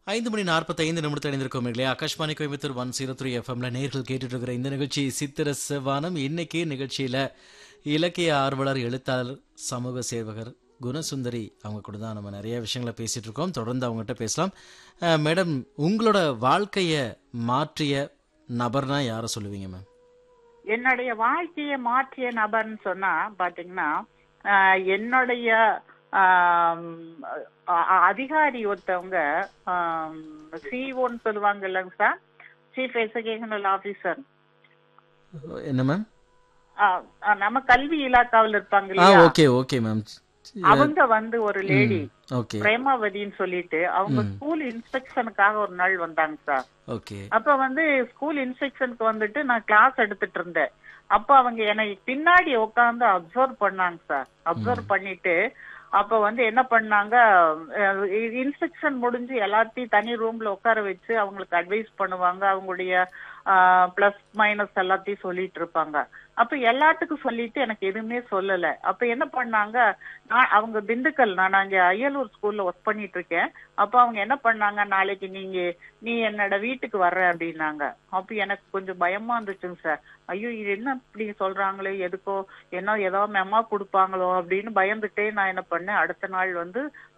ஐந்து மணி நாற்பத்தைந்து நிமிடத்தில் இணைந்திருக்கோம் இல்லையா Akashvani Coimbatore one zero three எஃப்எம்ல நேர்கள் கேட்டுட்டு இருக்கிற இந்த நிகழ்ச்சி சித்திர செவ்வானம் இன்னைக்கு நிகழ்ச்சியில இலக்கிய ஆர்வலர் எழுத்தாளர் சமூக சேவகர் குணசுந்தரி அவங்க கூட தான் நம்ம நிறைய விஷயங்களை பேசிட்டு இருக்கோம் தொடர்ந்து அவங்ககிட்ட பேசலாம் அஹ், மேடம் உங்களோட வாழ்க்கைய மாற்றிய நபர்னா யாரை சொல்லுவீங்க மேம் என்னுடைய வாழ்க்கையை மாற்றிய நபர்னு சொன்னா பாத்தீங்கன்னா ஆஹ், என்னுடைய ஆம், அ- அ- அதிகாரி ஒருத்தவங்க சிஓன்னு சொல்லுவாங்க இல்லைங்க சார் சீஃப் எஜுகேஷனல் ஆபீசர் என்ன மேம் நம்ம கல்வி இலாக்காவில் இருப்பாங்க ஆ இல்லையா ஓகே ஓகே மேம் அவங்க வந்து ஒரு லேடி ஓகே பிரேமாவதின்னு சொல்லிட்டு அவங்க ஸ்கூல் இன்ஸ்பெக்ஷனுக்காக ஒரு நாள் வந்தாங்க சார் ஓகே அப்ப வந்து ஸ்கூல் இன்ஸ்பெக்ஷனுக்கு வந்துட்டு நான் கிளாஸ் எடுத்துட்டு இருந்தேன் அப்ப அவங்க என்னை பின்னாடி உட்கார்ந்து அப்சர்வ் பண்ணாங்க சார் அப்சர்வ் பண்ணிட்டு அப்ப வந்து என்ன பண்ணாங்க இன்ஸ்பெக்ஷன் முடிஞ்சு எல்லாத்தையும் தனி ரூம்ல உட்கார வச்சு அவங்களுக்கு அட்வைஸ் பண்ணுவாங்க அவங்களுடைய பிளஸ் மைனஸ் எல்லாத்தையும் சொல்லிட்டு இருப்பாங்க அப்ப எல்லாத்துக்கும் சொல்லிட்டு எனக்கு எதுவுமே சொல்லல அப்ப என்ன பண்ணாங்க நான் அவங்க திண்டுக்கல் நான் அங்க அய்யலூர் ஸ்கூல்ல ஒர்க் பண்ணிட்டு இருக்கேன் அப்ப அவங்க என்ன பண்ணாங்க நாளைக்கு நீங்க நீ என்னோட வீட்டுக்கு வர்ற அப்படின்னாங்க அப்ப எனக்கு கொஞ்சம் பயமா இருந்துச்சுங்க சார் ஐயோ இது என்ன இப்படி சொல்றாங்களே எதுக்கோ என்ன ஏதோ மெமா கொடுப்பாங்களோ அப்படின்னு பயந்துட்டே நான் என்ன பண்ணேன் அடுத்த நாள் வந்து